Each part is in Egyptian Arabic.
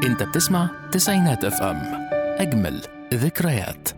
انت بتسمع تسعينات اف ام اجمل ذكريات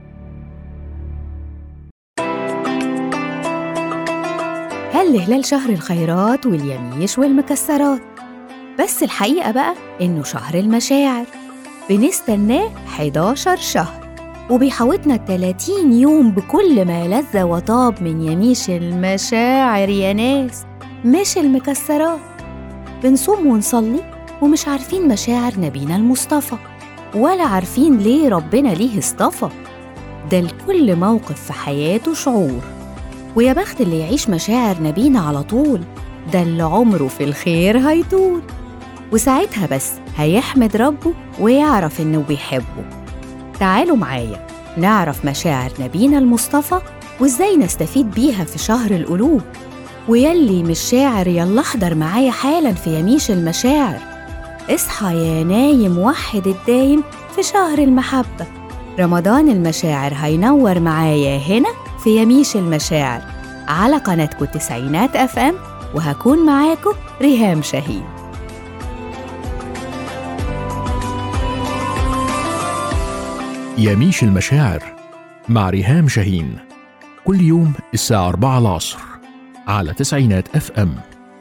هل هلال شهر الخيرات واليميش والمكسرات بس الحقيقة بقى إنه شهر المشاعر بنستناه 11 شهر وبيحوطنا 30 يوم بكل ما لذ وطاب من يميش المشاعر يا ناس مش المكسرات بنصوم ونصلي ومش عارفين مشاعر نبينا المصطفى ولا عارفين ليه ربنا ليه اصطفى ده لكل موقف في حياته شعور ويا بخت اللي يعيش مشاعر نبينا على طول ده اللي عمره في الخير هيطول وساعتها بس هيحمد ربه ويعرف إنه بيحبه تعالوا معايا نعرف مشاعر نبينا المصطفى وإزاي نستفيد بيها في شهر القلوب ويلي مش شاعر يلا احضر معايا حالا في يميش المشاعر اصحى يا نايم وحد الدايم في شهر المحبة رمضان المشاعر هينور معايا هنا في يميش المشاعر على قناتكم تسعينات اف ام وهكون معاكم ريهام شاهين يميش المشاعر مع ريهام شاهين كل يوم الساعة 4 العصر على تسعينات اف ام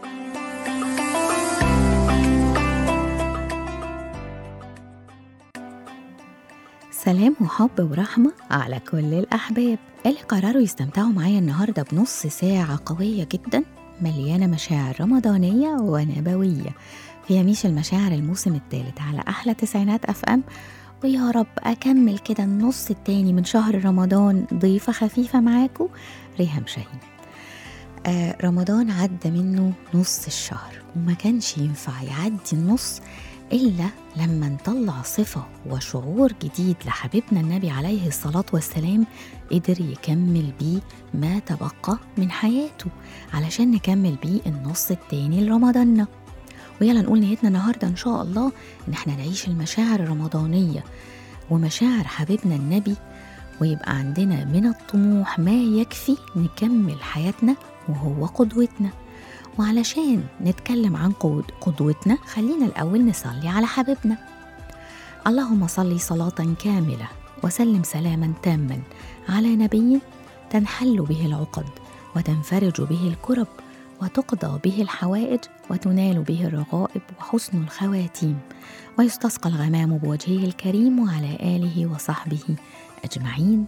سلام وحب ورحمة على كل الأحباب اللي قرروا يستمتعوا معايا النهاردة بنص ساعة قوية جدا مليانة مشاعر رمضانية ونبوية في يميش المشاعر الموسم الثالث على أحلى تسعينات أف أم ويا رب أكمل كده النص التاني من شهر رمضان ضيفة خفيفة معاكم ريهام شاهين آه رمضان عدى منه نص الشهر وما كانش ينفع يعدي النص إلا لما نطلع صفة وشعور جديد لحبيبنا النبي عليه الصلاة والسلام قدر يكمل بيه ما تبقى من حياته علشان نكمل بيه النص التاني لرمضاننا ويلا نقول نيتنا النهاردة إن شاء الله إن احنا نعيش المشاعر الرمضانية ومشاعر حبيبنا النبي ويبقى عندنا من الطموح ما يكفي نكمل حياتنا وهو قدوتنا وعلشان نتكلم عن قد- قدوتنا خلينا الأول نصلي على حبيبنا اللهم صل صلاة كاملة وسلم سلاما تاما على نبي تنحل به العقد وتنفرج به الكرب وتقضى به الحوائج وتنال به الرغائب وحسن الخواتيم ويستسقى الغمام بوجهه الكريم وعلى آله وصحبه أجمعين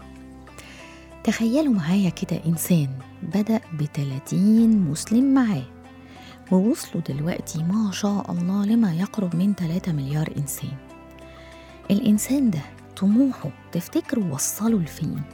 تخيلوا معايا كده إنسان بدأ بتلاتين مسلم معاه ووصلوا دلوقتي ما شاء الله لما يقرب من 3 مليار إنسان الإنسان ده طموحه تفتكروا وصلوا لفين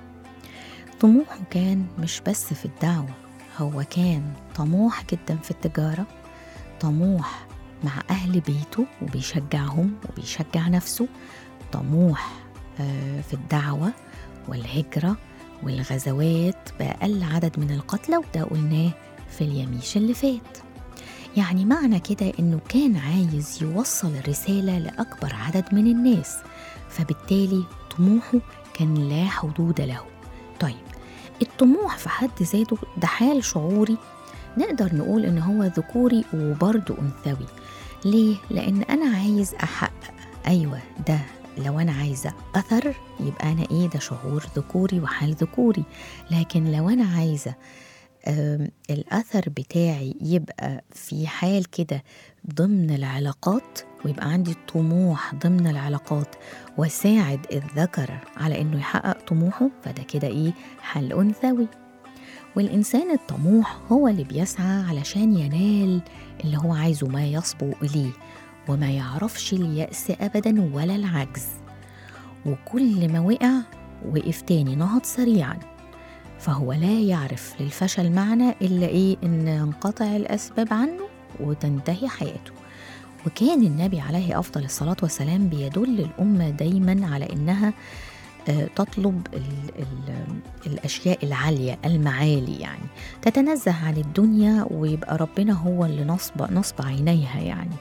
طموحه كان مش بس في الدعوة هو كان طموح جدا في التجارة طموح مع أهل بيته وبيشجعهم وبيشجع نفسه طموح آه، في الدعوة والهجرة والغزوات بأقل عدد من القتلى وده قلناه في اليميش اللي فات يعني معنى كده إنه كان عايز يوصل الرسالة لأكبر عدد من الناس فبالتالي طموحه كان لا حدود له طيب الطموح في حد ذاته ده حال شعوري نقدر نقول إن هو ذكوري وبرضه أنثوي ليه؟ لأن أنا عايز أحقق أيوة ده لو أنا عايزة أثر يبقى أنا إيه ده شعور ذكوري وحال ذكوري لكن لو أنا عايزة آم، الأثر بتاعي يبقى في حال كده ضمن العلاقات ويبقى عندي طموح ضمن العلاقات وساعد الذكر على إنه يحقق طموحه فده كده إيه حل أنثوي والإنسان الطموح هو اللي بيسعى علشان ينال اللي هو عايزه ما يصبو إليه وما يعرفش اليأس أبدا ولا العجز وكل ما وقع وقف تاني نهض سريعا فهو لا يعرف للفشل معنى إلا إيه إن ينقطع الأسباب عنه وتنتهي حياته وكان النبي عليه أفضل الصلاة والسلام بيدل الأمة دايما على إنها آه، تطلب ال ال الأشياء العالية المعالي يعني تتنزه عن الدنيا ويبقى ربنا هو اللي نصب نصب عينيها يعني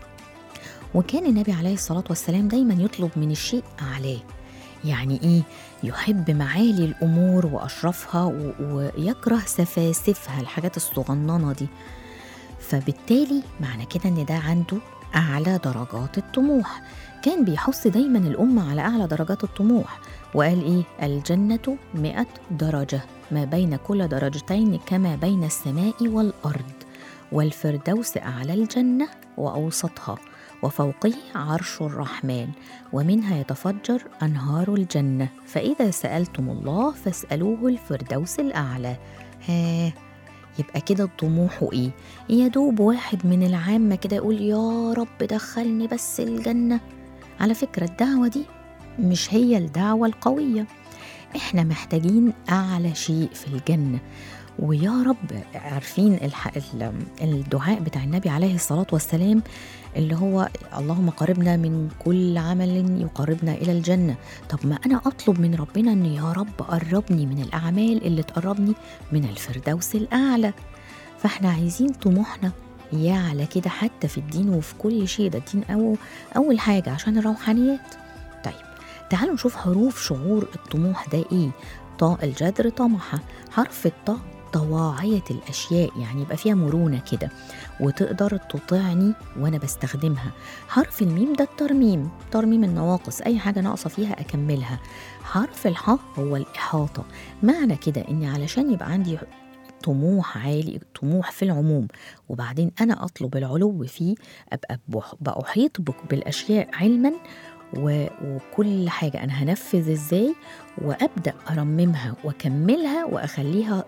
وكان النبي عليه الصلاة والسلام دايما يطلب من الشيء أعلاه يعني إيه يحب معالي الأمور وأشرفها و- ويكره سفاسفها الحاجات الصغننة دي فبالتالي معنى كده إن ده عنده أعلى درجات الطموح كان بيحث دايما الأمة على أعلى درجات الطموح وقال إيه الجنة مئة درجة ما بين كل درجتين كما بين السماء والأرض والفردوس أعلى الجنة وأوسطها وفوقه عرش الرحمن ومنها يتفجر أنهار الجنة فإذا سألتم الله فاسألوه الفردوس الأعلى ها يبقى كده طموحه إيه؟ يا دوب واحد من العامة كده يقول يا رب دخلني بس الجنة على فكرة الدعوة دي مش هي الدعوة القوية احنا محتاجين أعلى شيء في الجنة ويا رب عارفين الح... ال- الدعاء بتاع النبي عليه الصلاة والسلام اللي هو اللهم قربنا من كل عمل يقربنا إلى الجنة طب ما أنا أطلب من ربنا أن يا رب قربني من الأعمال اللي تقربني من الفردوس الأعلى فاحنا عايزين طموحنا يعلى كده حتى في الدين وفي كل شيء ده الدين أو أول حاجة عشان الروحانيات طيب تعالوا نشوف حروف شعور الطموح ده إيه طاء الجذر طمحة حرف الطاء طواعية الأشياء يعني يبقى فيها مرونة كده وتقدر تطيعني وأنا بستخدمها حرف الميم ده الترميم ترميم النواقص أي حاجة ناقصة فيها أكملها حرف الحاء هو الإحاطة معنى كده إني علشان يبقى عندي طموح عالي طموح في العموم وبعدين أنا أطلب العلو فيه أبقى بح- بأحيط بك- بالأشياء علما و- وكل حاجة أنا هنفذ إزاي وأبدأ أرممها وأكملها وأخليها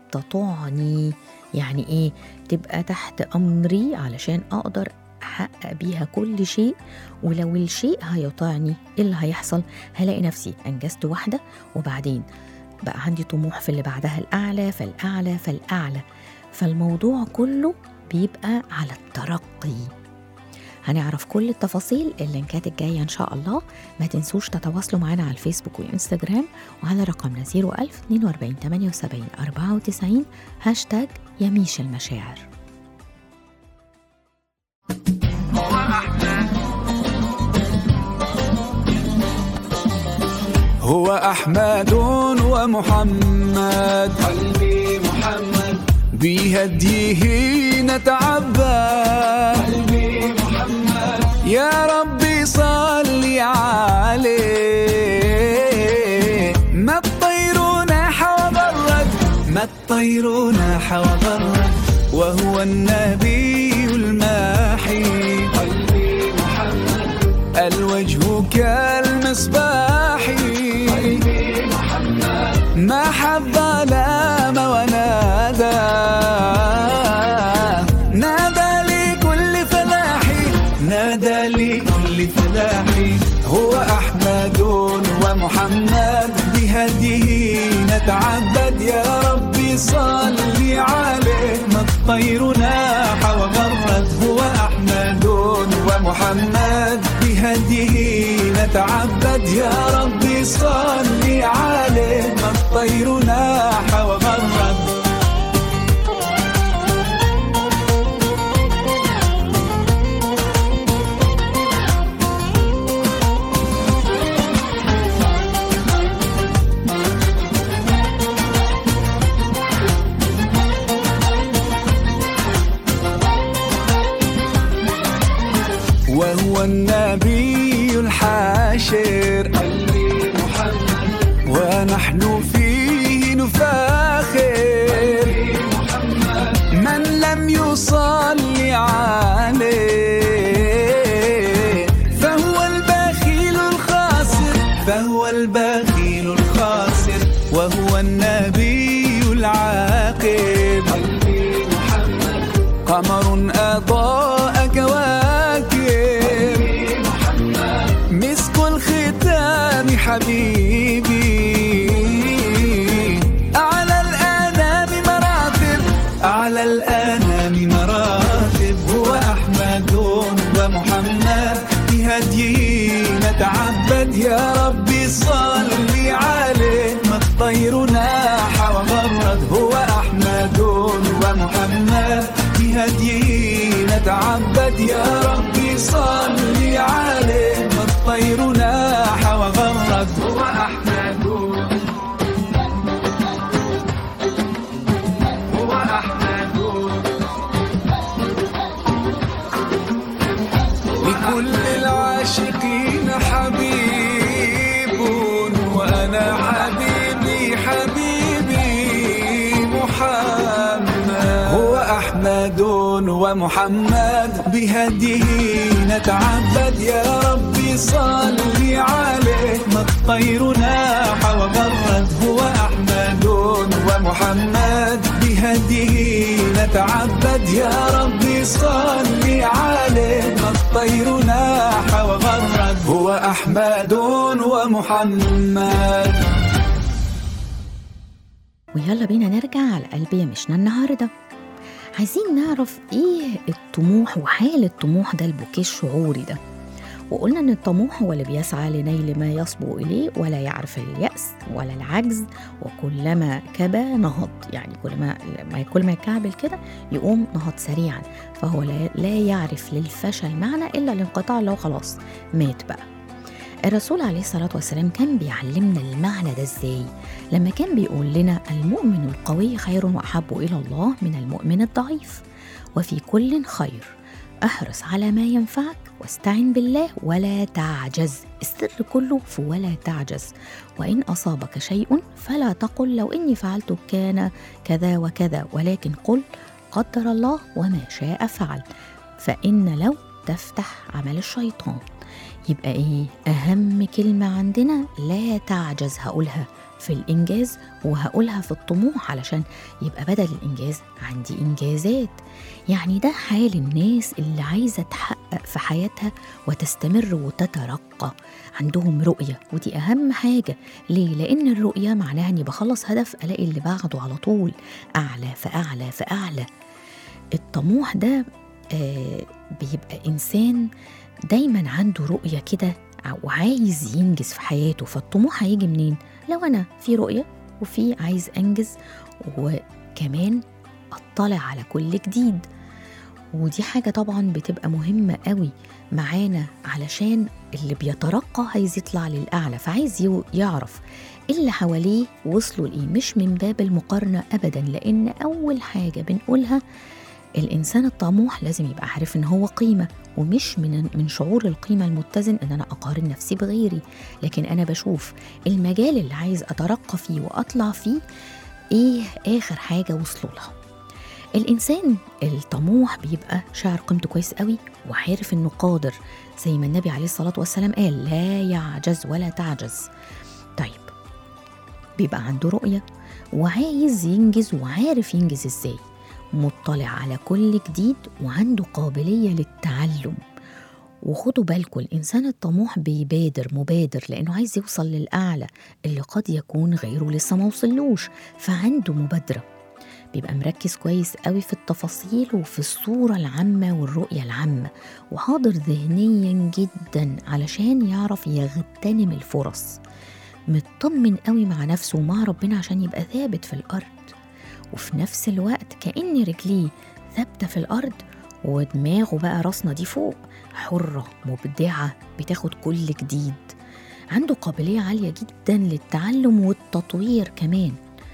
تطعني يعني إيه تبقى تحت أمري علشان أقدر أحقق بيها كل شيء ولو الشيء هيطعني إيه اللي هيحصل هلاقي نفسي أنجزت واحدة وبعدين بقى عندي طموح في اللي بعدها الأعلى فالأعلى فالأعلى فالموضوع كله بيبقى على الترقي هنعرف كل التفاصيل اللينكات الجاية إن شاء الله ما تنسوش تتواصلوا معنا على الفيسبوك والإنستجرام وعلى رقمنا 01000 42 78 94 هاشتاج يميش المشاعر هو أحمد ومحمد قلبي محمد بهديه نتعبد قلبي محمد يا ربي صل عليه ما الطير ناح وبرد ما الطير ناح وبرد وهو النبي الماحي قلبي محمد الوجه كالمصباح ما حب ظلام ونادى نادى لكل فلاح نادى لكل فلاح هو أحمد ومحمد بهديه نتعبد يا ربي صل عليه ما الطير ناح وغرد هو أحمد ومحمد بهديه نتعبد يا ربي صل عليه ما الطير ناح وغرد وهو النبي الحاشر قلبي محمد ونحن فيه نفاخر من لم يصلي عليه فهو البخيل الخاسر فهو البخيل الخاسر وهو النبي العاقب قلبي محمد قمر أضاء كواكب مسك الختام حبيبي أعلى الأنام مراتب أعلى الأنام مراتب هو أحمد ومحمد بهديه نتعبد يا ربي صل عليه ما الطير ناح وغرد هو أحمد ومحمد بهديه نتعبد يا ربي صل عليه ما الطير ناح وغرد هو أحمد هو أحمد ومحمد بهديه نتعبد يا ربي صل عليه ما الطير ناح وغرد هو أحمد ومحمد بهديه نتعبد يا ربي صل عليه ما الطير ناح وغرد هو أحمد ومحمد ويلا بينا نرجع على قلب يمشنا النهارده عايزين نعرف ايه الطموح وحال الطموح ده البوكيه الشعوري ده وقلنا ان الطموح هو اللي بيسعى لنيل ما يصبو اليه ولا يعرف اليأس ولا العجز وكلما كبى نهض يعني كل ما ما كل ما يكعبل كده يقوم نهض سريعا فهو لا, لا يعرف للفشل معنى الا الانقطاع اللي هو خلاص مات بقى الرسول عليه الصلاة والسلام كان بيعلمنا المعنى ده ازاي لما كان بيقول لنا المؤمن القوي خير وأحب إلى الله من المؤمن الضعيف وفي كل خير احرص على ما ينفعك واستعن بالله ولا تعجز السر كله في ولا تعجز وإن أصابك شيء فلا تقل لو إني فعلت كان كذا وكذا ولكن قل قدر الله وما شاء فعل فإن لو تفتح عمل الشيطان يبقى ايه اهم كلمه عندنا لا تعجز هقولها في الانجاز وهقولها في الطموح علشان يبقى بدل الانجاز عندي انجازات يعني ده حال الناس اللي عايزه تحقق في حياتها وتستمر وتترقى عندهم رؤيه ودي اهم حاجه ليه لان الرؤيه معناها اني بخلص هدف الاقي اللي بعده على طول اعلى فاعلى فاعلى الطموح ده آه بيبقى انسان دايما عنده رؤية كده وعايز ينجز في حياته فالطموح هيجي منين؟ لو أنا في رؤية وفي عايز أنجز وكمان أطلع على كل جديد ودي حاجة طبعا بتبقى مهمة قوي معانا علشان اللي بيترقى عايز يطلع للأعلى فعايز يو- يعرف اللي حواليه وصلوا لإيه مش من باب المقارنة أبدا لأن أول حاجة بنقولها الإنسان الطموح لازم يبقى عارف إن هو قيمة ومش من من شعور القيمة المتزن إن أنا أقارن نفسي بغيري لكن أنا بشوف المجال اللي عايز أترقى فيه وأطلع فيه إيه آخر حاجة وصلوا لها الإنسان الطموح بيبقى شاعر قيمته كويس قوي وعارف إنه قادر زي ما النبي عليه الصلاة والسلام قال لا يعجز ولا تعجز طيب بيبقى عنده رؤية وعايز ينجز وعارف ينجز إزاي مطلع على كل جديد وعنده قابلية للتعلم وخدوا بالكم الإنسان الطموح بيبادر مبادر لأنه عايز يوصل للأعلى اللي قد يكون غيره لسه ما وصلوش فعنده مبادرة بيبقى مركز كويس قوي في التفاصيل وفي الصورة العامة والرؤية العامة وحاضر ذهنيا جدا علشان يعرف يغتنم الفرص مطمن قوي مع نفسه ومع ربنا عشان يبقى ثابت في الأرض وفي نفس الوقت كأن رجليه ثابتة في الأرض ودماغه بقى راسنا دي فوق حرة مبدعة بتاخد كل جديد عنده قابلية عالية جدا للتعلم والتطوير كمان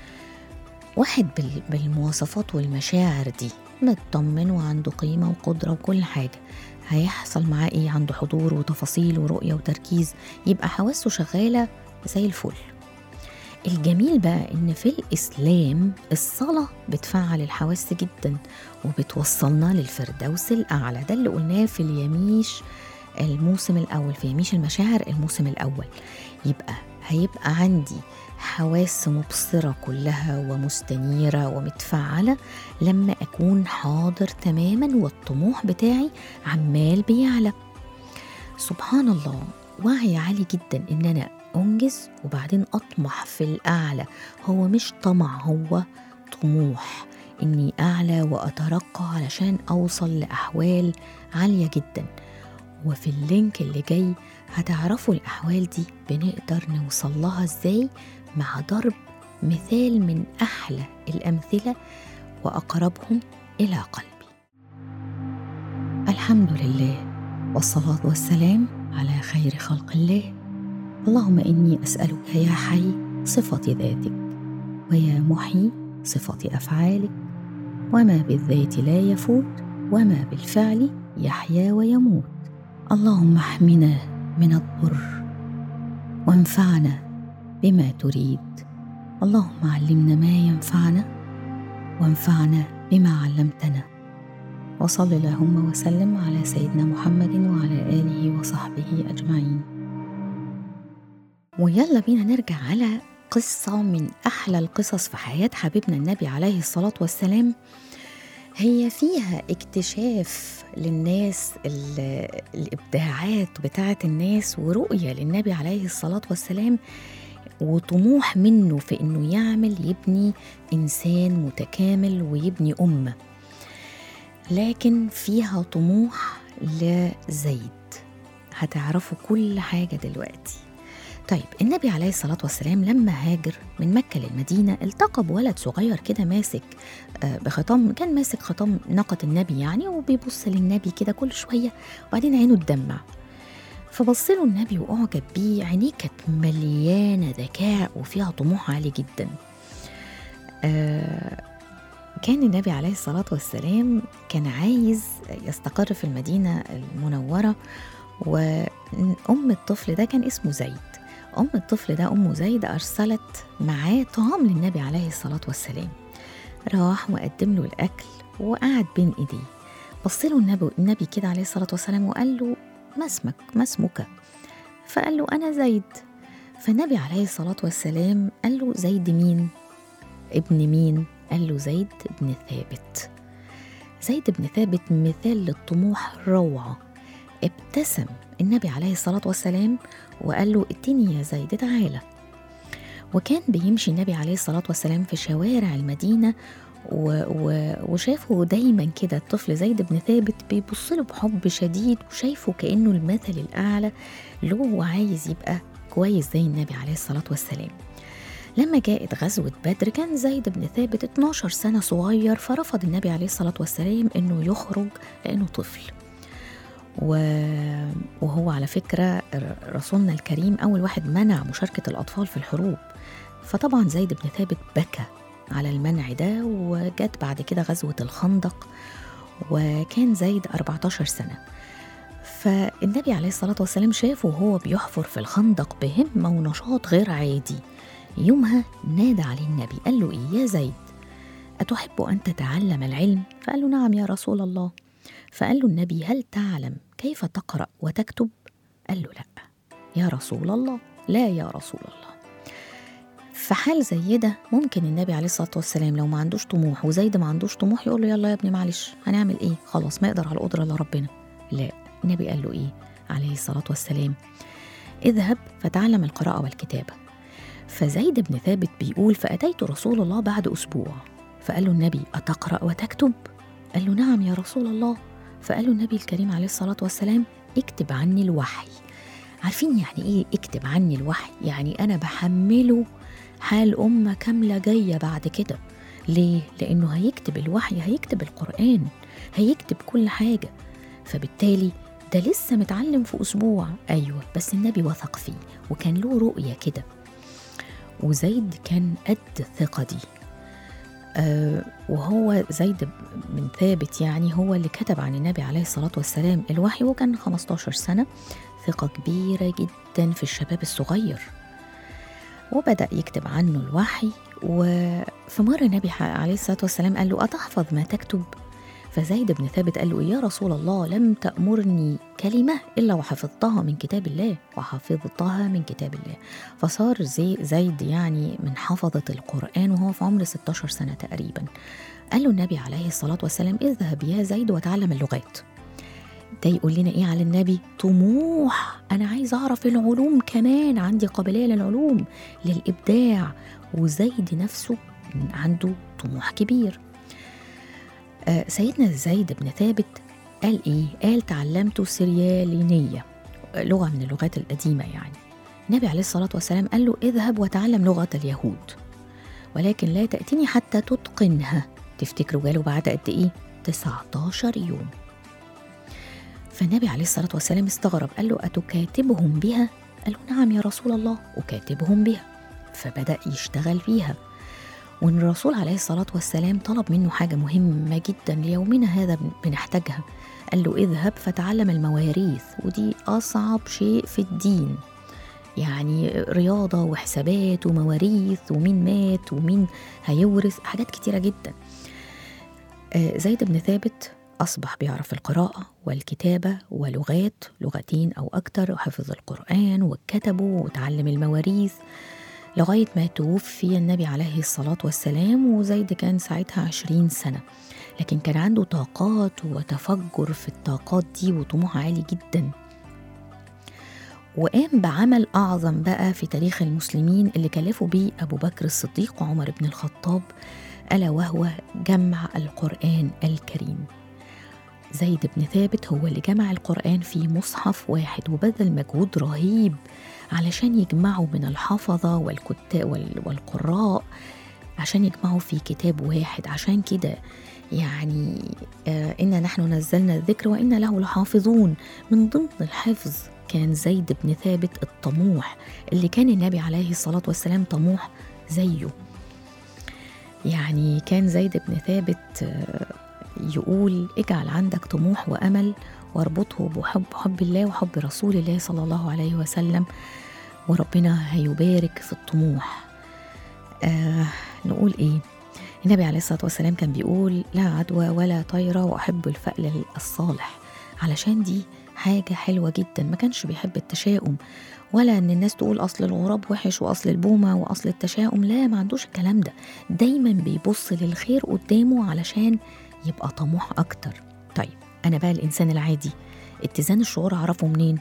واحد بال- بالمواصفات والمشاعر دي مطمن وعنده قيمة وقدرة وكل حاجة هيحصل معاه ايه عنده حضور وتفاصيل ورؤية وتركيز يبقى حواسه شغالة زي الفل الجميل بقى ان في الاسلام الصلاه بتفعل الحواس جدا وبتوصلنا للفردوس الاعلى ده اللي قلناه في اليميش الموسم الاول في يميش المشاعر الموسم الاول يبقى هيبقى عندي حواس مبصرة كلها ومستنيرة ومتفعلة لما أكون حاضر تماما والطموح بتاعي عمال بيعلى سبحان الله وعي عالي جدا إن أنا أنجز وبعدين أطمح في الأعلى هو مش طمع هو طموح إني أعلى وأترقى علشان أوصل لأحوال عالية جدا وفي اللينك اللي جاي هتعرفوا الأحوال دي بنقدر نوصل لها إزاي مع ضرب مثال من أحلى الأمثلة وأقربهم إلى قلبي الحمد لله والصلاة والسلام على خير خلق الله اللهم إني أسألك يا حي صفة ذاتك ويا محيي صفة أفعالك وما بالذات لا يفوت وما بالفعل يحيا ويموت اللهم احمنا من الضر وانفعنا بما تريد اللهم علمنا ما ينفعنا وانفعنا بما علمتنا وصل اللهم وسلم على سيدنا محمد وعلى آله وصحبه أجمعين ويلا بينا نرجع على قصة من أحلى القصص في حياة حبيبنا النبي عليه الصلاة والسلام هي فيها اكتشاف للناس ال- الإبداعات بتاعة الناس ورؤية للنبي عليه الصلاة والسلام وطموح منه في إنه يعمل يبني إنسان متكامل ويبني أمة لكن فيها طموح لزيد هتعرفوا كل حاجة دلوقتي طيب النبي عليه الصلاة والسلام لما هاجر من مكة للمدينة التقى بولد صغير كده ماسك آه، بخطام كان ماسك خطام ناقة النبي يعني وبيبص للنبي كده كل شوية وبعدين عينه تدمع فبص له النبي وأعجب بيه عينيه كانت مليانة ذكاء وفيها طموح عالي جدا آه كان النبي عليه الصلاة والسلام كان عايز يستقر في المدينة المنورة وأم الطفل ده كان اسمه زيد أم الطفل ده أم زيد أرسلت معاه طعام للنبي عليه الصلاة والسلام راح وقدم له الأكل وقعد بين إيديه بص له النبي, النبي كده عليه الصلاة والسلام وقال له ما اسمك ما اسمك فقال له أنا زيد فالنبي عليه الصلاة والسلام قال له زيد مين ابن مين قال له زيد بن ثابت زيد بن ثابت مثال للطموح روعة ابتسم النبي عليه الصلاة والسلام وقال له اتني يا زيد تعالى وكان بيمشي النبي عليه الصلاة والسلام في شوارع المدينة و... و... وشافه دايما كده الطفل زيد بن ثابت بيبص له بحب شديد وشايفه كأنه المثل الأعلى له وعايز يبقى كويس زي النبي عليه الصلاة والسلام لما جاءت غزوة بدر كان زيد بن ثابت 12 سنة صغير فرفض النبي عليه الصلاة والسلام إنه يخرج لأنه طفل و... وهو على فكرة رسولنا الكريم أول واحد منع مشاركة الأطفال في الحروب فطبعا زيد بن ثابت بكى على المنع ده وجت بعد كده غزوة الخندق وكان زيد 14 سنة فالنبي عليه الصلاة والسلام شافه وهو بيحفر في الخندق بهمة ونشاط غير عادي يومها نادى عليه النبي قال له إيه يا زيد أتحب أن تتعلم العلم؟ فقال له نعم يا رسول الله فقال له النبي هل تعلم كيف تقرأ وتكتب؟ قال له لا يا رسول الله لا يا رسول الله في حال زي ده ممكن النبي عليه الصلاة والسلام لو ما عندوش طموح وزيد ما عندوش طموح يقول له يلا يا ابني معلش هنعمل ايه خلاص ما يقدر على القدرة الا ربنا لا النبي قال له ايه عليه الصلاة والسلام اذهب فتعلم القراءة والكتابة فزيد بن ثابت بيقول فأتيت رسول الله بعد أسبوع فقال له النبي أتقرأ وتكتب؟ قال له نعم يا رسول الله فقال له النبي الكريم عليه الصلاة والسلام اكتب عني الوحي عارفين يعني ايه اكتب عني الوحي يعني أنا بحمله حال أمة كاملة جاية بعد كده ليه؟ لأنه هيكتب الوحي هيكتب القرآن هيكتب كل حاجة فبالتالي ده لسه متعلم في أسبوع أيوة بس النبي وثق فيه وكان له رؤية كده وزيد كان قد الثقة دي آه وهو زيد بن ثابت يعني هو اللي كتب عن النبي عليه الصلاة والسلام الوحي وكان 15 سنة ثقة كبيرة جدا في الشباب الصغير وبدأ يكتب عنه الوحي وفي مرة النبي عليه الصلاة والسلام قال له أتحفظ ما تكتب فزيد بن ثابت قال له يا رسول الله لم تأمرني كلمة إلا وحفظتها من كتاب الله وحفظتها من كتاب الله فصار زي زيد يعني من حفظة القرآن وهو في عمر 16 سنة تقريبا قال له النبي عليه الصلاة والسلام اذهب يا زيد وتعلم اللغات ده يقول لنا ايه على النبي طموح انا عايز اعرف العلوم كمان عندي قابليه للعلوم للابداع وزيد نفسه عنده طموح كبير آه سيدنا زيد بن ثابت قال ايه قال تعلمت سريالينيه لغه من اللغات القديمه يعني النبي عليه الصلاه والسلام قال له اذهب وتعلم لغه اليهود ولكن لا تاتيني حتى تتقنها تفتكروا جاله بعد قد ايه 19 يوم فالنبي عليه الصلاة والسلام استغرب قال له أتكاتبهم بها؟ قال له نعم يا رسول الله أكاتبهم بها فبدأ يشتغل فيها وإن الرسول عليه الصلاة والسلام طلب منه حاجة مهمة جدا ليومنا هذا بنحتاجها قال له اذهب فتعلم المواريث ودي أصعب شيء في الدين يعني رياضة وحسابات ومواريث ومين مات ومين هيورث حاجات كتيرة جدا زيد بن ثابت أصبح بيعرف القراءة والكتابة ولغات لغتين أو أكتر وحفظ القرآن وكتبه وتعلم المواريث لغاية ما توفي النبي عليه الصلاة والسلام وزيد كان ساعتها عشرين سنة لكن كان عنده طاقات وتفجر في الطاقات دي وطموح عالي جدا وقام بعمل أعظم بقى في تاريخ المسلمين اللي كلفوا بيه أبو بكر الصديق وعمر بن الخطاب ألا وهو جمع القرآن الكريم زيد بن ثابت هو اللي جمع القرآن في مصحف واحد وبذل مجهود رهيب علشان يجمعوا من الحفظة والكتاب والقراء عشان يجمعوا في كتاب واحد عشان كده يعني آه إنا نحن نزلنا الذكر وإنا له لحافظون من ضمن الحفظ كان زيد بن ثابت الطموح اللي كان النبي عليه الصلاة والسلام طموح زيه يعني كان زيد بن ثابت آه، يقول اجعل عندك طموح وأمل واربطه بحب حب الله وحب رسول الله صلى الله عليه وسلم وربنا هيبارك في الطموح آه نقول ايه النبي عليه الصلاة والسلام كان بيقول لا عدوى ولا طيرة وأحب الفأل الصالح علشان دي حاجة حلوة جدا ما كانش بيحب التشاؤم ولا ان الناس تقول اصل الغراب وحش واصل البومة واصل التشاؤم لا ما عندوش الكلام ده دايما بيبص للخير قدامه علشان يبقى طموح اكتر طيب انا بقى الانسان العادي اتزان الشعور اعرفه منين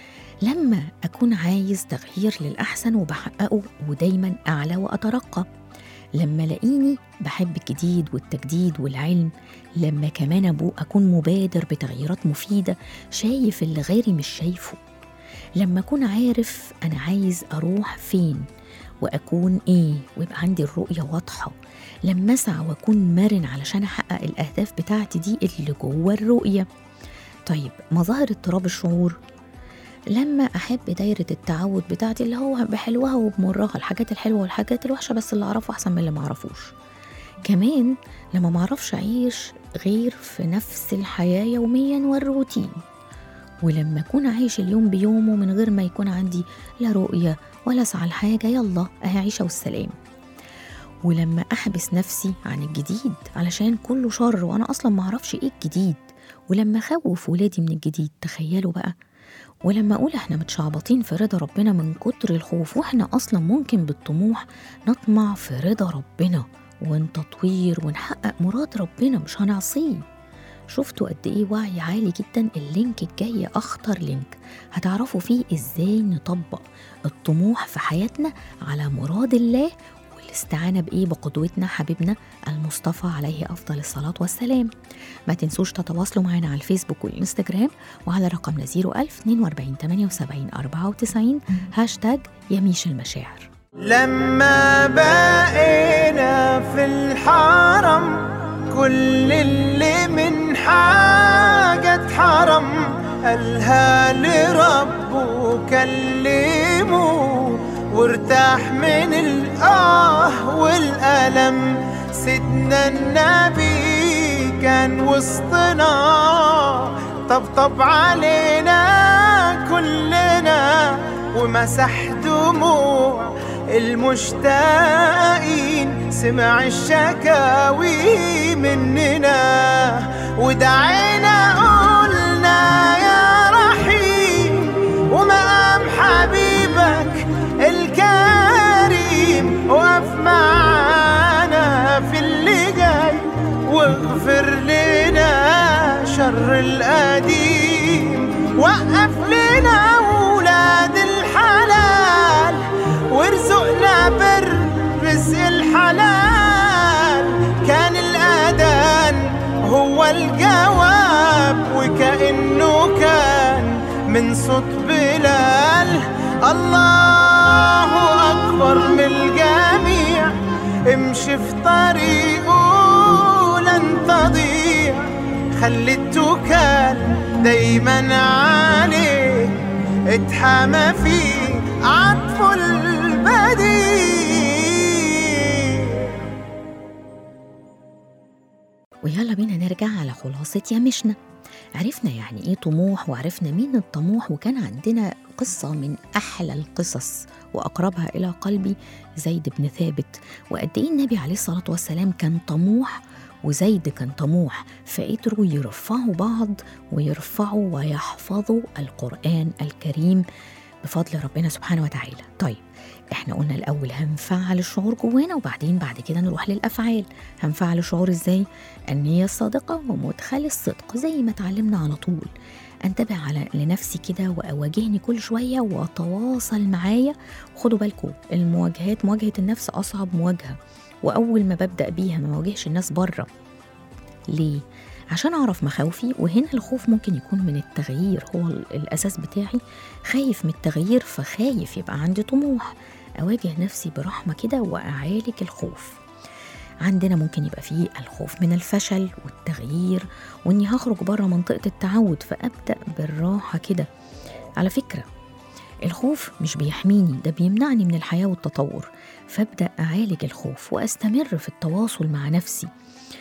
لما اكون عايز تغيير للاحسن وبحققه ودايما اعلى واترقى لما الاقيني بحب الجديد والتجديد والعلم لما كمان أبو أكون مبادر بتغييرات مفيدة شايف اللي غيري مش شايفه لما أكون عارف أنا عايز أروح فين وأكون إيه ويبقى عندي الرؤية واضحة لما أسعى وأكون مرن علشان أحقق الأهداف بتاعتي دي اللي جوه الرؤية طيب مظاهر اضطراب الشعور لما أحب دايرة التعود بتاعتي اللي هو بحلوها وبمرها الحاجات الحلوة والحاجات الوحشة بس اللي أعرفه أحسن من اللي معرفوش كمان لما معرفش أعيش غير في نفس الحياة يوميا والروتين ولما أكون عايش اليوم بيومه من غير ما يكون عندي لا رؤية ولا أسعى لحاجة يلا أهي عيشة والسلام ولما أحبس نفسي عن الجديد علشان كله شر وأنا أصلا معرفش إيه الجديد ولما أخوف ولادي من الجديد تخيلوا بقى ولما أقول إحنا متشعبطين في رضا ربنا من كتر الخوف وإحنا أصلا ممكن بالطموح نطمع في رضا ربنا ونتطوير ونحقق مراد ربنا مش هنعصيه شفتوا قد ايه وعي عالي جدا اللينك الجاي اخطر لينك هتعرفوا فيه ازاي نطبق الطموح في حياتنا على مراد الله والاستعانة بإيه بقدوتنا حبيبنا المصطفى عليه أفضل الصلاة والسلام ما تنسوش تتواصلوا معنا على الفيسبوك والإنستجرام وعلى رقمنا 01000 42 78 94 هاشتاج يميش المشاعر لما بقينا في الحرم كل اللي من حاجة حرم قالها لربه كلمه وارتاح من الآه والألم سيدنا النبي كان وسطنا طبطب علينا كلنا ومسح دموع المشتاقين سمع الشكاوي مننا ودعينا قلنا يا رحيم ومقام حبيبك الكريم وقف معانا في اللي جاي واغفر لنا شر القديم وقف لنا ولاد الحلال وارزقنا بر رزق الحلال كان الأذان هو الجواب وكأنه كان من صوت بلال الله أكبر من الجميع امشي في طريقه لن تضيع خلي التوكال دايما عليه اتحامى فيه عطف البديع ويلا بينا نرجع على خلاصة يمشنا عرفنا يعني ايه طموح وعرفنا مين الطموح وكان عندنا قصة من أحلى القصص وأقربها إلى قلبي زيد بن ثابت وقد إيه النبي عليه الصلاة والسلام كان طموح وزيد كان طموح فقدروا يرفعوا بعض ويرفعوا ويحفظوا القرآن الكريم بفضل ربنا سبحانه وتعالى طيب احنا قلنا الاول هنفعل الشعور جوانا وبعدين بعد كده نروح للافعال هنفعل الشعور ازاي النيه الصادقه ومدخل الصدق زي ما اتعلمنا على طول انتبه على لنفسي كده واواجهني كل شويه واتواصل معايا وخدوا بالكم المواجهات مواجهه النفس اصعب مواجهه واول ما ببدا بيها ما واجهش الناس بره ليه عشان اعرف مخاوفي وهنا الخوف ممكن يكون من التغيير هو ال- الاساس بتاعي خايف من التغيير فخايف يبقى عندي طموح اواجه نفسي برحمه كده واعالج الخوف عندنا ممكن يبقى فيه الخوف من الفشل والتغيير واني هخرج بره منطقه التعود فابدا بالراحه كده على فكره الخوف مش بيحميني ده بيمنعني من الحياه والتطور فابدا اعالج الخوف واستمر في التواصل مع نفسي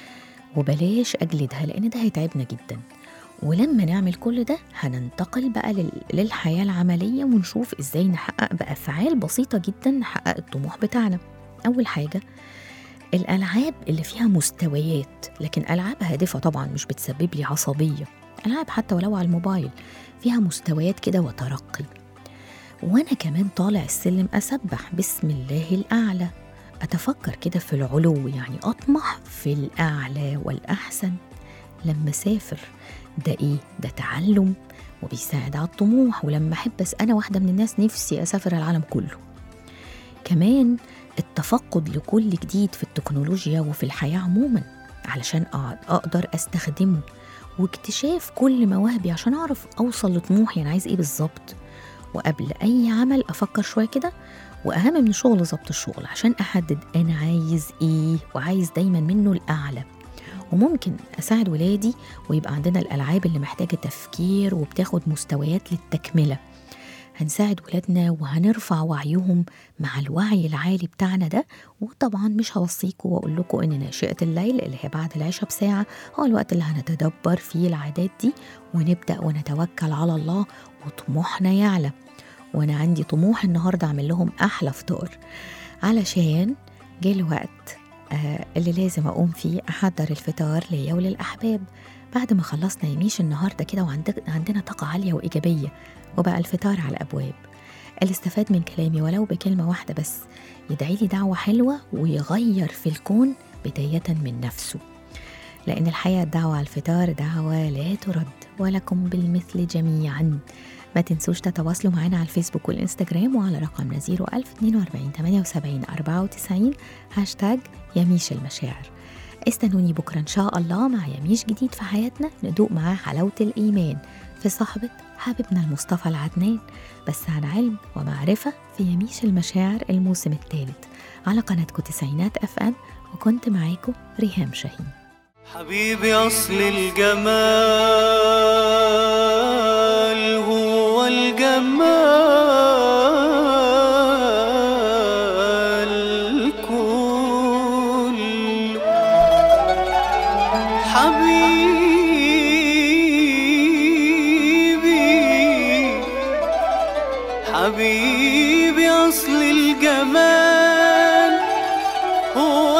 وبلاش اجلدها لان ده هيتعبنا جدا ولما نعمل كل ده هننتقل بقى لل- للحياه العمليه ونشوف ازاي نحقق بافعال بسيطه جدا نحقق الطموح بتاعنا اول حاجه الالعاب اللي فيها مستويات لكن العاب هادفه طبعا مش بتسبب لي عصبيه العاب حتى ولو على الموبايل فيها مستويات كده وترقي وانا كمان طالع السلم اسبح بسم الله الاعلى اتفكر كده في العلو يعني اطمح في الاعلى والاحسن لما اسافر ده ايه ده تعلم وبيساعد على الطموح ولما احب بس انا واحده من الناس نفسي اسافر العالم كله كمان التفقد لكل جديد في التكنولوجيا وفي الحياه عموما علشان أقعد- اقدر استخدمه واكتشاف كل مواهبي عشان اعرف اوصل لطموحي انا عايز ايه بالظبط وقبل اي عمل افكر شويه كده واهم من الشغل ظبط الشغل عشان احدد انا عايز ايه وعايز دايما منه الاعلى وممكن اساعد ولادي ويبقى عندنا الالعاب اللي محتاجه تفكير وبتاخد مستويات للتكمله هنساعد ولادنا وهنرفع وعيهم مع الوعي العالي بتاعنا ده وطبعا مش هوصيكم واقول لكم ان ناشئه الليل اللي هي بعد العشاء بساعه هو الوقت اللي هنتدبر فيه العادات دي ونبدا ونتوكل على الله وطموحنا يعلى وانا عندي طموح النهارده اعمل لهم احلى فطار علشان جه الوقت آه اللي لازم اقوم فيه احضر الفطار ليا وللاحباب بعد ما خلصنا يميش النهارده كده وعندنا طاقه عاليه وايجابيه وبقى الفطار على الابواب اللي استفاد من كلامي ولو بكلمه واحده بس يدعي لي دعوه حلوه ويغير في الكون بدايه من نفسه لأن الحقيقة الدعوة على الفطار دعوة لا ترد ولكم بالمثل جميعا ما تنسوش تتواصلوا معنا على الفيسبوك والإنستجرام وعلى رقمنا 01042 78 94 هاشتاج يميش المشاعر استنوني بكرة إن شاء الله مع يميش جديد في حياتنا ندوق معاه حلاوة الإيمان في صحبة حبيبنا المصطفى العدنان بس عن علم ومعرفة في يميش المشاعر الموسم الثالث على قناتكم تسعينات أف أم وكنت معاكم ريهام شاهين حبيبي أصل الجمال هو الجمال كله حبيبي حبيبي أصل الجمال هو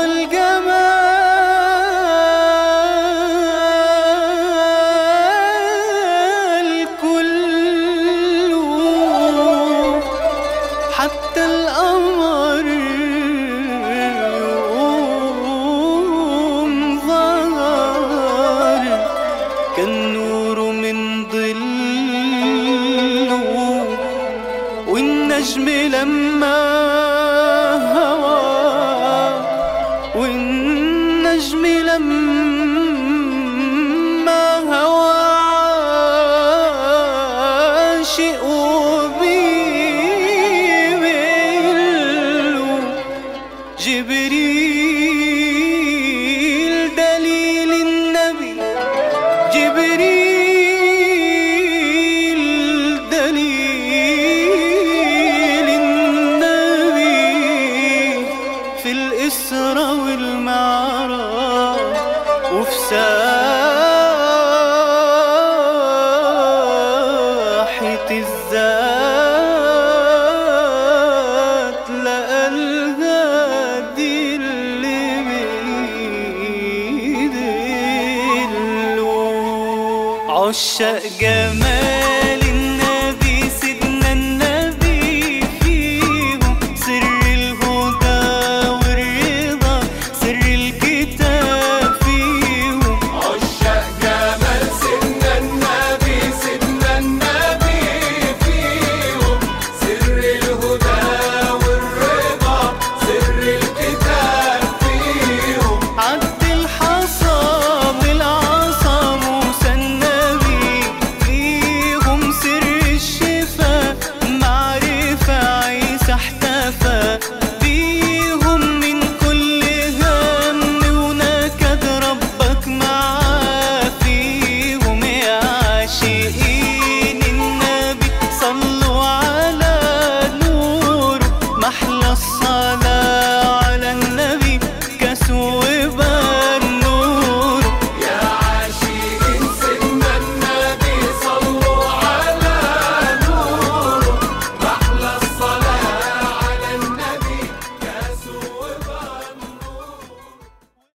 الجمال كله حتى القمر يقوم ظهر كان نوره من ظله والنجم لما هوى والنجم لما هوى عاشق وبيبله جبريل دليل النبي جبريل دليل النبي في الإسرى والمعراج وفي ساحة الذات لقى الهادي اللي بيد عشاق جمال النبي سيدنا النبي فيهم سر الهدى والرضا سر الكتاب فيهم عشاق جمال سيدنا النبي سيدنا النبي فيهم سر الهدى والرضا سر الكتاب فيهم عد الحصى بالعصا موسى النبي فيهم سر الشفاء معرفة عيسى احتفى بيهم من كل هم ونكد ربك معاه فيهم يا عاشقين النبي صلوا على نوره محلى الصلاة